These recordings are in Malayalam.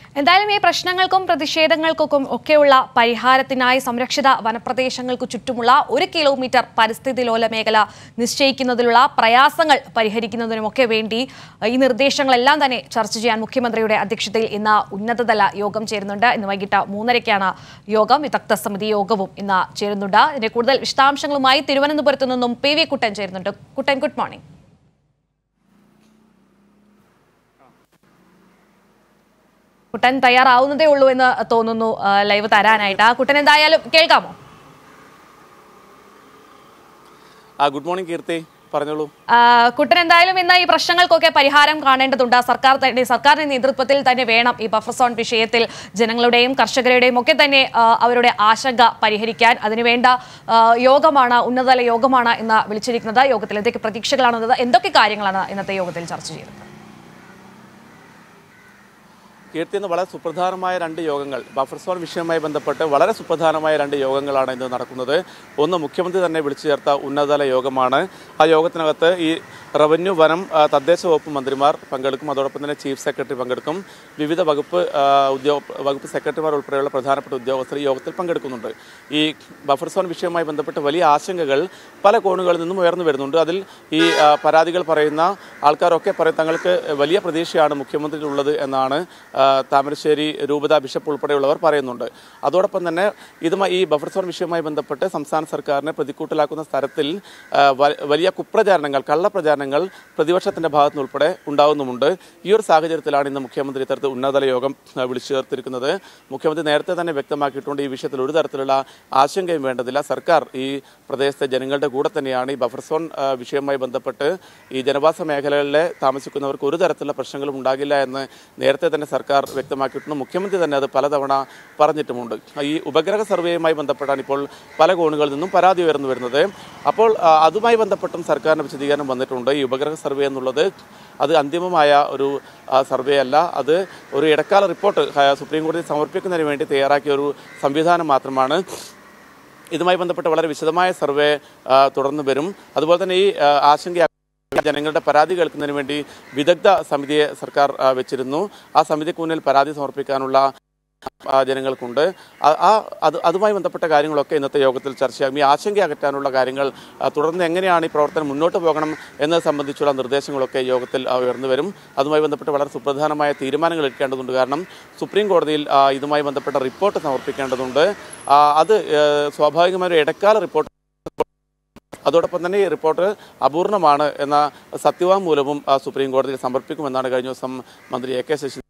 എന്തായാലും ഈ പ്രശ്നങ്ങൾക്കും പ്രതിഷേധങ്ങൾക്കും ഒക്കെയുള്ള പരിഹാരത്തിനായി സംരക്ഷിത വനപ്രദേശങ്ങൾക്ക് ചുറ്റുമുള്ള ഒരു കിലോമീറ്റർ പരിസ്ഥിതി ലോല മേഖല നിശ്ചയിക്കുന്നതിലുള്ള പ്രയാസങ്ങൾ പരിഹരിക്കുന്നതിനുമൊക്കെ വേണ്ടി ഈ നിർദ്ദേശങ്ങളെല്ലാം തന്നെ ചർച്ച ചെയ്യാൻ മുഖ്യമന്ത്രിയുടെ അധ്യക്ഷതയിൽ ഇന്ന് ഉന്നതതല യോഗം ചേരുന്നുണ്ട് ഇന്ന് വൈകിട്ട് മൂന്നരയ്ക്കാണ് യോഗം വിദഗ്ധ സമിതി യോഗവും ഇന്ന് ചേരുന്നുണ്ട് ഇതിന്റെ കൂടുതൽ വിശദാംശങ്ങളുമായി തിരുവനന്തപുരത്ത് നിന്നും പി വി കുട്ടൻ ചേരുന്നുണ്ട് കുട്ടൻ ഗുഡ് മോർണിംഗ് കുട്ടൻ തയ്യാറാവുന്നതേ ഉള്ളൂ എന്ന് തോന്നുന്നു ആ, ലൈവ് തരാനായിട്ട് ആ കുട്ടൻ എന്തായാലും കേൾക്കാമോ ആ ഗുഡ് മോർണിംഗ് കീർത്തി പറഞ്ഞോളൂ ആ, കുട്ടൻ എന്തായാലും ഇന്ന് ഈ പ്രശ്നങ്ങൾക്കൊക്കെ പരിഹാരം കാണേണ്ടതുണ്ട് സർക്കാർ തന്നെ സർക്കാരിന്റെ നേതൃത്വത്തിൽ തന്നെ വേണം ഈ ബഫർ സോൺ വിഷയത്തിൽ ജനങ്ങളുടെയും കർഷകരുടെയും ഒക്കെ തന്നെ ആ, അവരുടെ ആശങ്ക പരിഹരിക്കാൻ അതിനുവേണ്ട ആ, യോഗമാണ് ഉന്നതതല യോഗമാണ് ഇന്ന് വിളിച്ചിരിക്കുന്നത് യോഗത്തിൽ എന്തൊക്കെ പ്രതീക്ഷകളാണുള്ളത് എന്തൊക്കെ കാര്യങ്ങളാണ് ഇന്നത്തെ യോഗത്തിൽ ചർച്ച ചെയ്തത് കീർത്തി ഇന്ന് വളരെ സുപ്രധാനമായ രണ്ട് യോഗങ്ങൾ ബഫർ സോൺ വിഷയവുമായി ബന്ധപ്പെട്ട് വളരെ സുപ്രധാനമായ രണ്ട് യോഗങ്ങളാണ് ഇന്ന് നടക്കുന്നത് ഒന്ന് മുഖ്യമന്ത്രി തന്നെ വിളിച്ചു ചേർത്ത ഉന്നതതല യോഗമാണ് ആ യോഗത്തിനകത്ത് ഈ റവന്യൂ വനം ആ, തദ്ദേശ വകുപ്പ് മന്ത്രിമാർ പങ്കെടുക്കും അതോടൊപ്പം തന്നെ ചീഫ് സെക്രട്ടറി പങ്കെടുക്കും വിവിധ വകുപ്പ് ആ, ഉദ്യോഗ വകുപ്പ് സെക്രട്ടറിമാർ ഉൾപ്പെടെയുള്ള പ്രധാനപ്പെട്ട ഉദ്യോഗസ്ഥർ ഈ യോഗത്തിൽ പങ്കെടുക്കുന്നുണ്ട് ഈ ബഫർ സോൺ വിഷയവുമായി ബന്ധപ്പെട്ട് വലിയ ആശങ്കകൾ പല കോണുകളിൽ നിന്നും ഉയർന്നു വരുന്നുണ്ട് അതിൽ ഈ ആ, പരാതികൾ പറയുന്ന ആൾക്കാരൊക്കെ പറയും തങ്ങൾക്ക് വലിയ പ്രതീക്ഷയാണ് മുഖ്യമന്ത്രിയിലുള്ളത് എന്നാണ് ആ, താമരശ്ശേരി രൂപത ബിഷപ്പ് ഉൾപ്പെടെയുള്ളവർ പറയുന്നുണ്ട് അതോടൊപ്പം തന്നെ ഇതുമായി ഈ ബഫർ സോൺ വിഷയവുമായി ബന്ധപ്പെട്ട് സംസ്ഥാന സർക്കാരിനെ പ്രതിക്കൂട്ടിലാക്കുന്ന തരത്തിൽ ആ, വ- വലിയ കുപ്രചാരണങ്ങൾ കള്ളപ്രചാരണങ്ങൾ പ്രതിപക്ഷത്തിന്റെ ഭാഗത്തു നിന്ന് ഉൾപ്പെടെ ഉണ്ടാകുന്നുമുണ്ട് ഈ ഒരു സാഹചര്യത്തിലാണ് ഇന്ന് മുഖ്യമന്ത്രി ഇത്തരത്തിൽ ഉന്നതതല യോഗം ആ, വിളിച്ചു ചേർത്തിരിക്കുന്നത് മുഖ്യമന്ത്രി നേരത്തെ തന്നെ വ്യക്തമാക്കിയിട്ടുണ്ട് ഈ വിഷയത്തിൽ ഒരു തരത്തിലുള്ള ആശങ്കയും വേണ്ടതില്ല സർക്കാർ ഈ പ്രദേശത്തെ ജനങ്ങളുടെ കൂടെ തന്നെയാണ് ഈ ബഫർ സോൺ ആ, വിഷയവുമായി ബന്ധപ്പെട്ട് ഈ ജനവാസ മേഖലകളിലെ താമസിക്കുന്നവർക്ക് ഒരു തരത്തിലുള്ള പ്രശ്നങ്ങളും ഉണ്ടാകില്ല എന്ന് നേരത്തെ തന്നെ സർക്കാർ വ്യക്തമാക്കിയിട്ടുണ്ട് മുഖ്യമന്ത്രി തന്നെ അത് പലതവണ പറഞ്ഞിട്ടുമുണ്ട് ഈ ഉപഗ്രഹ സർവേയുമായി ബന്ധപ്പെട്ടാണ് ഇപ്പോൾ പല കോണുകളിൽ നിന്നും പരാതി ഉയർന്നു വരുന്നത് അപ്പോൾ ആ, അതുമായി ബന്ധപ്പെട്ടും സർക്കാരിന് വിശദീകരണം വന്നിട്ടുണ്ട് ഈ ഉപഗ്രഹ സർവേ എന്നുള്ളത് അത് അന്തിമമായ ഒരു ആ, സർവേ അല്ല അത് ഒരു ഇടക്കാല റിപ്പോർട്ട് ആ, സുപ്രീം കോടതി സമർപ്പിക്കുന്നതിന് വേണ്ടി തയ്യാറാക്കിയ ഒരു സംവിധാനം മാത്രമാണ് ഇതുമായി ബന്ധപ്പെട്ട് വളരെ വിശദമായ സർവേ ആ, തുടർന്ന് വരും അതുപോലെ തന്നെ ഈ ആ, ആശങ്ക ജനങ്ങളുടെ പരാതി കേൾക്കുന്നതിന് വേണ്ടി വിദഗ്ധ സമിതിയെ സർക്കാർ ആ, വെച്ചിരുന്നു ആ സമിതിക്ക് മുന്നിൽ പരാതി സമർപ്പിക്കാനുള്ള ആ, ജനങ്ങൾക്കുണ്ട് ആ- ആ അത് അതുമായി ബന്ധപ്പെട്ട കാര്യങ്ങളൊക്കെ ഇന്നത്തെ യോഗത്തിൽ ചർച്ചയാകും ഈ ആശങ്ക അകറ്റാനുള്ള കാര്യങ്ങൾ ആ, തുടർന്ന് എങ്ങനെയാണ് ഈ പ്രവർത്തനം മുന്നോട്ട് പോകണം എന്നത് സംബന്ധിച്ചുള്ള നിർദ്ദേശങ്ങളൊക്കെ യോഗത്തിൽ ആ, ഉയർന്നു വരും അതുമായി ബന്ധപ്പെട്ട് വളരെ സുപ്രധാനമായ തീരുമാനങ്ങൾ എടുക്കേണ്ടതുണ്ട് കാരണം സുപ്രീം കോടതിയിൽ ആ, ഇതുമായി ബന്ധപ്പെട്ട റിപ്പോർട്ട് സമർപ്പിക്കേണ്ടതുണ്ട് ആ, അത് ഏ, സ്വാഭാവികമായ ഒരു ഇടക്കാല റിപ്പോർട്ട് അതോടൊപ്പം തന്നെ ഈ റിപ്പോർട്ട് അപൂർണമാണ് എന്ന സത്യവാങ്മൂലവും ആ, സുപ്രീം കോടതിയിൽ സമർപ്പിക്കുമെന്നാണ് കഴിഞ്ഞ ദിവസം മന്ത്രി എ കെ ശശി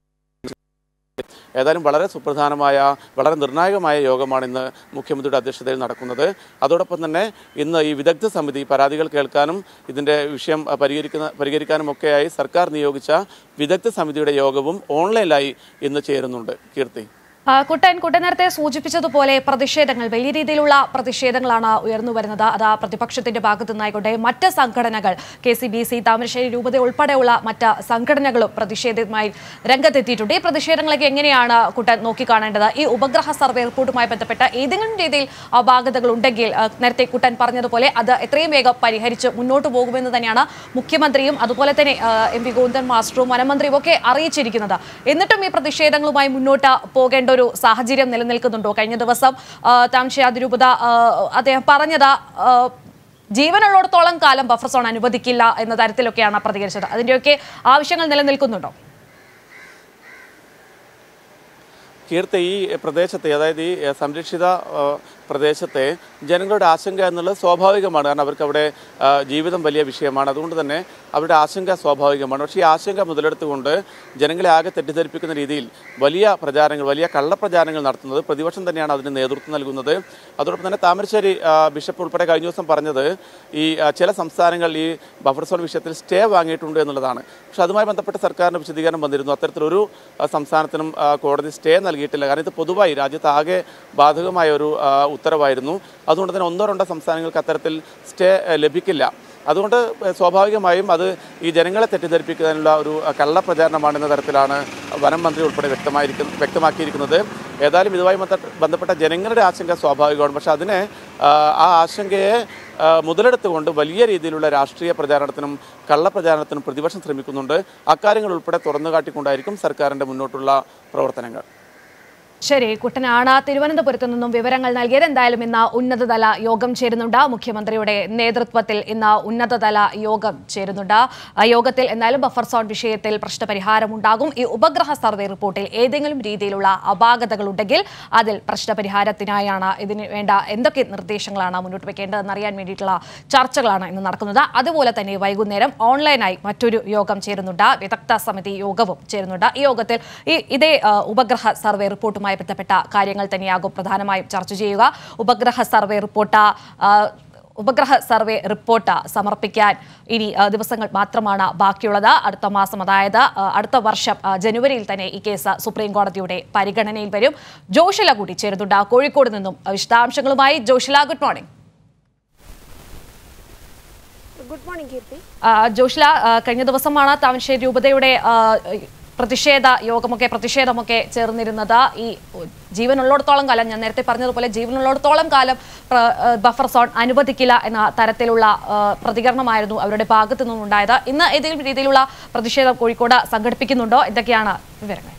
ഏതായാലും വളരെ സുപ്രധാനമായ വളരെ നിർണായകമായ യോഗമാണ് ഇന്ന് മുഖ്യമന്ത്രിയുടെ അധ്യക്ഷതയിൽ നടക്കുന്നത് അതോടൊപ്പം തന്നെ ഇന്ന് ഈ വിദഗ്ധ സമിതി പരാതികൾ കേൾക്കാനും ഇതിന്റെ വിഷയം അഹ്, പരിഹരിക്കുന്ന പരിഹരിക്കാനും ഒക്കെയായി സർക്കാർ നിയോഗിച്ച വിദഗ്ധ സമിതിയുടെ യോഗവും ഓൺലൈനിലായി ഇന്ന് ചേരുന്നുണ്ട് കീർത്തി ആ, കുട്ടൻ കുട്ടൻ നേരത്തെ സൂചിപ്പിച്ചതുപോലെ പ്രതിഷേധങ്ങൾ വലിയ രീതിയിലുള്ള പ്രതിഷേധങ്ങളാണ് ഉയർന്നു വരുന്നത് അത് ആ പ്രതിപക്ഷത്തിന്റെ ഭാഗത്തു നിന്നായിക്കോട്ടെ മറ്റ് സംഘടനകൾ കെ സി ബി സി താമരശ്ശേരി രൂപത ഉൾപ്പെടെയുള്ള മറ്റ് സംഘടനകളും പ്രതിഷേധവുമായി രംഗത്തെത്തിയിട്ടുണ്ട് ഈ പ്രതിഷേധങ്ങളൊക്കെ എങ്ങനെയാണ് കുട്ടൻ നോക്കിക്കാണേണ്ടത് ഈ ഉപഗ്രഹ സർവേ റിപ്പോർട്ടുമായി ബന്ധപ്പെട്ട ഏതെങ്കിലും രീതിയിൽ അപാകതകൾ ഉണ്ടെങ്കിൽ ആ, നേരത്തെ കുട്ടൻ പറഞ്ഞതുപോലെ അത് എത്രയും വേഗം പരിഹരിച്ച് മുന്നോട്ട് പോകുമെന്ന് തന്നെയാണ് മുഖ്യമന്ത്രിയും അതുപോലെ തന്നെ ആ, എം വി ഗോവിന്ദൻ മാസ്റ്ററും വനമന്ത്രിയും ഒക്കെ അറിയിച്ചിരിക്കുന്നത് എന്നിട്ടും ഈ പ്രതിഷേധങ്ങളുമായി മുന്നോട്ട് പോകേണ്ട ഒരു സാഹചര്യം നിലനിൽക്കുന്നുണ്ടോ കഴിഞ്ഞ ദിവസം ആ, താമരശ്ശേരി അതിരൂപത ആ, അദ്ദേഹം പറഞ്ഞത് ആ, ജീവനുള്ളിടത്തോളം കാലം ബഫർ സോൺ അനുവദിക്കില്ല എന്ന തരത്തിലൊക്കെയാണ് പ്രതികരിച്ചത് അതിന്റെയൊക്കെ ആവശ്യങ്ങൾ നിലനിൽക്കുന്നുണ്ടോ കീർത്തി ഈ പ്രദേശത്തെ അതായത് ഈ എഹ്, സംരക്ഷിത ഏഹ്, പ്രദേശത്തെ ജനങ്ങളുടെ ആശങ്ക എന്നുള്ളത് സ്വാഭാവികമാണ് കാരണം അവർക്ക് അവിടെ ആ, ജീവിതം വലിയ വിഷയമാണ് അതുകൊണ്ട് തന്നെ അവരുടെ ആശങ്ക സ്വാഭാവികമാണ് പക്ഷേ ഈ ആശങ്ക മുതലെടുത്തുകൊണ്ട് ജനങ്ങളെ ആകെ തെറ്റിദ്ധരിപ്പിക്കുന്ന രീതിയിൽ വലിയ പ്രചാരണങ്ങൾ വലിയ കള്ളപ്രചാരണങ്ങൾ നടത്തുന്നത് പ്രതിപക്ഷം തന്നെയാണ് അതിന് നേതൃത്വം നൽകുന്നത് അതോടൊപ്പം തന്നെ താമരശ്ശേരി ആ, ബിഷപ്പ് ഉൾപ്പെടെ കഴിഞ്ഞ ദിവസം പറഞ്ഞത് ഈ ആ, ചില സംസ്ഥാനങ്ങൾ ഈ ബഫർ സോൺ വിഷയത്തിൽ സ്റ്റേ വാങ്ങിയിട്ടുണ്ട് എന്നുള്ളതാണ് പക്ഷെ അതുമായി ബന്ധപ്പെട്ട് സർക്കാരിന് വിശദീകരണം വന്നിരുന്നു അത്തരത്തിലൊരു ആ, സംസ്ഥാനത്തിനും ആ, കോടതി സ്റ്റേ നൽകിയിട്ടില്ല കാരണം ഇത് പൊതുവായി രാജ്യത്ത് ആകെ ബാധകമായ ഒരു ആ, ഉത്തരവായിരുന്നു അതുകൊണ്ട് തന്നെ ഒന്നോ രണ്ടോ സംസ്ഥാനങ്ങൾക്ക് അത്തരത്തിൽ സ്റ്റേ ആ, ലഭിക്കില്ല അതുകൊണ്ട് സ്വാഭാവികമായും അത് ഈ ജനങ്ങളെ തെറ്റിദ്ധരിപ്പിക്കുന്നതിനുള്ള ഒരു ആ, കള്ളപ്രചാരണമാണെന്ന തരത്തിലാണ് വനം മന്ത്രി ഉൾപ്പെടെ വ്യക്തമായിരിക്കുന്ന വ്യക്തമാക്കിയിരിക്കുന്നത് ഏതായാലും ഇതുമായി ബന്ധ- ബന്ധപ്പെട്ട ജനങ്ങളുടെ ആശങ്ക സ്വാഭാവികമാണ് പക്ഷേ അതിനെ ആ, ആ ആശങ്കയെ ആ, മുതലെടുത്തുകൊണ്ട് വലിയ രീതിയിലുള്ള രാഷ്ട്രീയ പ്രചാരണത്തിനും കള്ളപ്രചാരണത്തിനും പ്രതിപക്ഷം ശ്രമിക്കുന്നുണ്ട് അക്കാര്യങ്ങൾ ഉൾപ്പെടെ തുറന്നു കാട്ടിക്കൊണ്ടായിരിക്കും സർക്കാരിൻ്റെ മുന്നോട്ടുള്ള പ്രവർത്തനങ്ങൾ ശരി കുട്ടനാണ് തിരുവനന്തപുരത്ത് നിന്നും വിവരങ്ങൾ നൽകിയത് എന്തായാലും ഇന്ന് ഉന്നതതല യോഗം ചേരുന്നുണ്ട് മുഖ്യമന്ത്രിയുടെ നേതൃത്വത്തിൽ ഇന്ന് ഉന്നതതല യോഗം ചേരുന്നുണ്ട് ആ യോഗത്തിൽ എന്തായാലും ബഫർ സോൺ വിഷയത്തിൽ പ്രശ്നപരിഹാരമുണ്ടാകും ഈ ഉപഗ്രഹ സർവേ റിപ്പോർട്ടിൽ ഏതെങ്കിലും രീതിയിലുള്ള അപാകതകൾ ഉണ്ടെങ്കിൽ അതിൽ പ്രശ്നപരിഹാരത്തിനായാണ് ഇതിന് വേണ്ട എന്തൊക്കെ നിർദ്ദേശങ്ങളാണ് മുന്നോട്ട് വെക്കേണ്ടതെന്ന് അറിയാൻ വേണ്ടിയിട്ടുള്ള ചർച്ചകളാണ് ഇന്ന് നടക്കുന്നത് അതുപോലെ തന്നെ വൈകുന്നേരം ഓൺലൈനായി മറ്റൊരു യോഗം ചേരുന്നുണ്ട് വിദഗ്ധ സമിതി യോഗവും ചേരുന്നുണ്ട് ഈ യോഗത്തിൽ ഈ ഇതേ ആ, ഉപഗ്രഹ സർവേ റിപ്പോർട്ടുമായി ബന്ധപ്പെട്ട കാര്യങ്ങൾ തന്നെയാകും പ്രധാനമായും ചർച്ച ചെയ്യുക ഉപഗ്രഹ സർവേ റിപ്പോർട്ട് ആ, ഉപഗ്രഹ സർവേ റിപ്പോർട്ട് സമർപ്പിക്കാൻ ഇനി ആ, ദിവസങ്ങൾ മാത്രമാണ് ബാക്കിയുള്ളത് അടുത്ത മാസം അതായത് ആ, അടുത്ത വർഷം ആ, ജനുവരിയിൽ തന്നെ ഈ കേസ് സുപ്രീം കോടതിയുടെ പരിഗണനയിൽ വരും ജോഷില കൂടി ചേരുന്നുണ്ട് കോഴിക്കോട് നിന്നും വിശദാംശങ്ങളുമായി Joshila good morning good morning Keerthi ആ, ജോഷില ആ, കഴിഞ്ഞ ദിവസമാണ് താമരശ്ശേരി രൂപതയുടെ ആ, പ്രതിഷേധ യോഗമൊക്കെ പ്രതിഷേധമൊക്കെ ചേർന്നിരുന്നത് ഈ ജീവനുള്ളിടത്തോളം കാലം ഞാൻ നേരത്തെ പറഞ്ഞതുപോലെ ജീവനുള്ളിടത്തോളം കാലം പ്ര- ആ, ബഫർ സോൺ അനുവദിക്കില്ല എന്ന തരത്തിലുള്ള ആ, പ്രതികരണമായിരുന്നു അവരുടെ ഭാഗത്തു നിന്നുണ്ടായത് ഇന്ന് ഏതെങ്കിലും രീതിയിലുള്ള പ്രതിഷേധം കോഴിക്കോട് സംഘടിപ്പിക്കുന്നുണ്ടോ എന്തൊക്കെയാണ് വിവരങ്ങൾ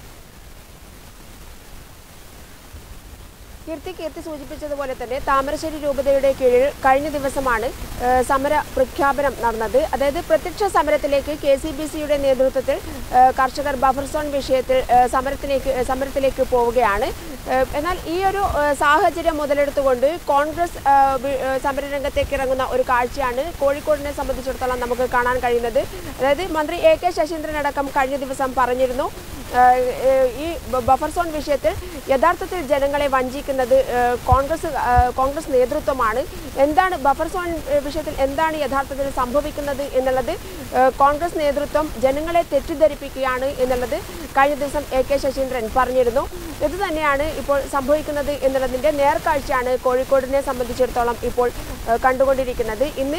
കീർത്തി കീർത്തി സൂചിപ്പിച്ചതുപോലെ തന്നെ താമരശ്ശേരി രൂപതയുടെ കീഴിൽ കഴിഞ്ഞ ദിവസമാണ് ഏഹ്, സമര പ്രഖ്യാപനം നടന്നത് അതായത് പ്രത്യക്ഷ സമരത്തിലേക്ക് കെ സി ബി സിയുടെ നേതൃത്വത്തിൽ ഏഹ്, കർഷകർ ബഫർ സോൺ വിഷയത്തിൽ ഏഹ്, സമരത്തിലേക്ക് ഏഹ്, സമരത്തിലേക്ക് പോവുകയാണ് ഏഹ്, എന്നാൽ ഈ ഒരു ഏഹ്, സാഹചര്യം മുതലെടുത്തുകൊണ്ട് കോൺഗ്രസ് ഏഹ്, വി- ഏഹ്, സമരരംഗത്തേക്ക് ഇറങ്ങുന്ന ഒരു കാഴ്ചയാണ് കോഴിക്കോടിനെ സംബന്ധിച്ചിടത്തോളം നമുക്ക് കാണാൻ കഴിയുന്നത് അതായത് മന്ത്രി എ കെ ശശീന്ദ്രൻ അടക്കം കഴിഞ്ഞ ദിവസം പറഞ്ഞിരുന്നു ഏഹ്, ഏഹ്, ഈ ബ- ബഫർ സോൺ വിഷയത്തിൽ യഥാർത്ഥത്തിൽ ജനങ്ങളെ വഞ്ചിക്കുന്നത് ഏഹ്, കോൺഗ്രസ് ഏഹ്, കോൺഗ്രസ് നേതൃത്വമാണ് എന്താണ് ബഫർ സോൺ ഏഹ്, വിഷയത്തിൽ എന്താണ് യഥാർത്ഥത്തിൽ സംഭവിക്കുന്നത് എന്നുള്ളത് ഏഹ്, കോൺഗ്രസ് നേതൃത്വം ജനങ്ങളെ തെറ്റിദ്ധരിപ്പിക്കുകയാണ് എന്നുള്ളത് കഴിഞ്ഞ ദിവസം എ കെ ശശീന്ദ്രൻ പറഞ്ഞിരുന്നു ഇത് തന്നെയാണ് ഇപ്പോൾ സംഭവിക്കുന്നത് എന്നുള്ളതിൻ്റെ നേർക്കാഴ്ചയാണ് കോഴിക്കോടിനെ സംബന്ധിച്ചിടത്തോളം ഇപ്പോൾ ഏഹ്, കണ്ടുകൊണ്ടിരിക്കുന്നത് ഇന്ന്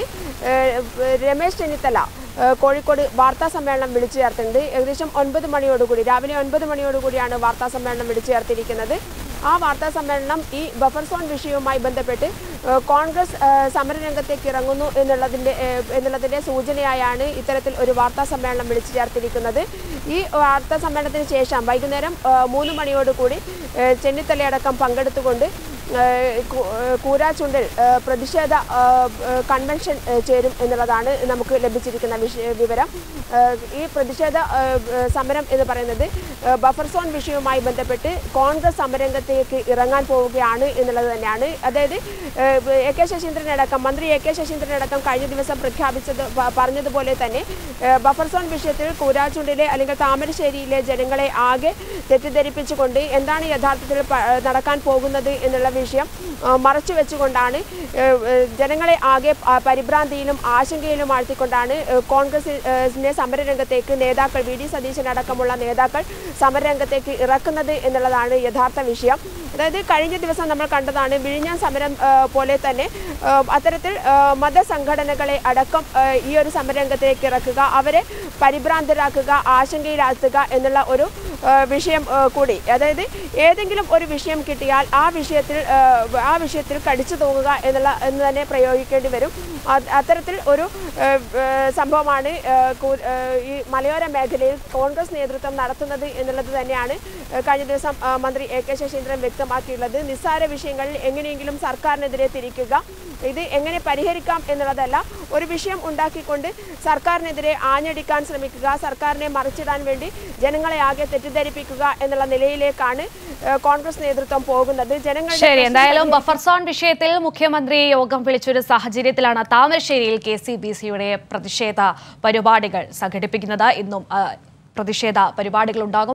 ഏഹ്, രമേശ് ചെന്നിത്തല ഏഹ് കോഴിക്കോട് വാർത്താ സമ്മേളനം വിളിച്ചു ചേർത്തിട്ടുണ്ട് ഏകദേശം ഒൻപത് മണിയോടുകൂടി രാവിലെ ഒൻപത് മണിയോടുകൂടിയാണ് വാർത്താ സമ്മേളനം വിളിച്ചു ചേർത്തിരിക്കുന്നത് ആ വാർത്താ സമ്മേളനം ഈ ബഫർ സോൺ വിഷയവുമായി ബന്ധപ്പെട്ട് ഏഹ് കോൺഗ്രസ് ഏഹ് സമരരംഗത്തേക്ക് ഇറങ്ങുന്നു എന്നുള്ളതിൻ്റെ ഏഹ് എന്നുള്ളതിൻ്റെ സൂചനയായാണ് ഇത്തരത്തിൽ ഒരു വാർത്താ സമ്മേളനം വിളിച്ചു ചേർത്തിരിക്കുന്നത് ഈ വാർത്താ സമ്മേളനത്തിന് ശേഷം വൈകുന്നേരം ഏഹ് മൂന്ന് മണിയോടുകൂടി ഏഹ് ചെന്നിത്തലയടക്കം പങ്കെടുത്തുകൊണ്ട് ഏഹ് കു- ഏഹ് കൂരാച്ചുണ്ടിൽ ഏഹ് പ്രതിഷേധ ഏഹ് ഏഹ് കൺവെൻഷൻ ഏഹ് ചേരും എന്നുള്ളതാണ് നമുക്ക് ലഭിച്ചിരിക്കുന്ന വിഷയ വിവരം ഏഹ് ഈ പ്രതിഷേധ ഏഹ് ഏഹ് സമരം എന്ന് പറയുന്നത് ഏഹ് ബഫർ സോൺ വിഷയവുമായി ബന്ധപ്പെട്ട് കോൺഗ്രസ് സമരരംഗത്തേക്ക് ഇറങ്ങാൻ പോവുകയാണ് എന്നുള്ളത് തന്നെയാണ് അതായത് ഏഹ് എ കെ ശശീന്ദ്രനടക്കം മന്ത്രി എ കെ ശശീന്ദ്രനടക്കം കഴിഞ്ഞ ദിവസം പ്രഖ്യാപിച്ചത് പ- പറഞ്ഞതുപോലെ തന്നെ ഏഹ് ബഫർ സോൺ വിഷയത്തിൽ കൂരാച്ചുണ്ടിലെ അല്ലെങ്കിൽ താമരശ്ശേരിയിലെ ജനങ്ങളെ ആകെ തെറ്റിദ്ധരിപ്പിച്ചുകൊണ്ട് എന്താണ് യഥാർത്ഥത്തിൽ പ- നടക്കാൻ പോകുന്നത് എന്നുള്ള വിഷയം ആ, മറച്ചു വെച്ചുകൊണ്ടാണ് ഏഹ്, ഏഹ്, ജനങ്ങളെ ആകെ ആ, പരിഭ്രാന്തിയിലും ആശങ്കയിലും ആഴ്ത്തിക്കൊണ്ടാണ് ഏഹ്, കോൺഗ്രസിനെ സമരരംഗത്തേക്ക് നേതാക്കൾ വി ഡി സതീശൻ അടക്കമുള്ള നേതാക്കൾ സമരരംഗത്തേക്ക് ഇറക്കുന്നത് എന്നുള്ളതാണ് യഥാർത്ഥ വിഷയം അതായത് കഴിഞ്ഞ ദിവസം നമ്മൾ കണ്ടതാണ് വിഴിഞ്ഞാൻ സമരം ആ, പോലെ തന്നെ ആ, അത്തരത്തിൽ ആ, മതസംഘടനകളെ അടക്കം ആ, ഈ ഒരു സമരരംഗത്തേക്ക് ഇറക്കുക അവരെ പരിഭ്രാന്തരാക്കുക ആശങ്കയിലാക്കുക എന്നുള്ള ഒരു ആ, വിഷയം ആ, കൂടി അതായത് ഏതെങ്കിലും ഒരു വിഷയം കിട്ടിയാൽ ആ വിഷയത്തിൽ ആ, ആ വിഷയത്തിൽ കടിച്ചു തൂങ്ങുക എന്നുള്ള എന്ന് തന്നെ പ്രയോഗിക്കേണ്ടി വരും അത് അത്തരത്തിൽ ഒരു ആ, ആ, സംഭവമാണ് ആ, കൂ- ആ, ഈ മലയോര മേഖലയിൽ കോൺഗ്രസ് നേതൃത്വം നടത്തുന്നത് എന്നുള്ളത് തന്നെയാണ് ആ, കഴിഞ്ഞ ദിവസം ആ, മന്ത്രി എ കെ ശശീന്ദ്രൻ വ്യക്തമാക്കിയുള്ളത് നിസ്സാര വിഷയങ്ങളിൽ എങ്ങനെയെങ്കിലും സർക്കാരിനെതിരെ തിരിക്കുക ഇത് എങ്ങനെ പരിഹരിക്കാം എന്നുള്ളതല്ല ഒരു വിഷയം ഉണ്ടാക്കിക്കൊണ്ട് സർക്കാരിനെതിരെ ആഞ്ഞടിക്കാൻ ശ്രമിക്കുക സർക്കാരിനെ മറിച്ചിടാൻ വേണ്ടി ജനങ്ങളെ ആകെ തെറ്റിദ്ധരിപ്പിക്കുക എന്നുള്ള നിലയിലേക്കാണ് ഏഹ്, കോൺഗ്രസ് നേതൃത്വം പോകുന്നത് ജനങ്ങളുടെ ശരി പ്രശ്നം എന്തായാലും ബഫർ സോൺ വിഷയത്തിൽ മുഖ്യമന്ത്രി യോഗം വിളിച്ചൊരു സാഹചര്യത്തിലാണ് താമരശ്ശേരിയിൽ കെ സി ബി സിയുടെ പ്രതിഷേധ പരിപാടികൾ സംഘടിപ്പിക്കുന്നത് ഇന്നും ആ, പ്രതിഷേധ പരിപാടികൾ ഉണ്ടാകും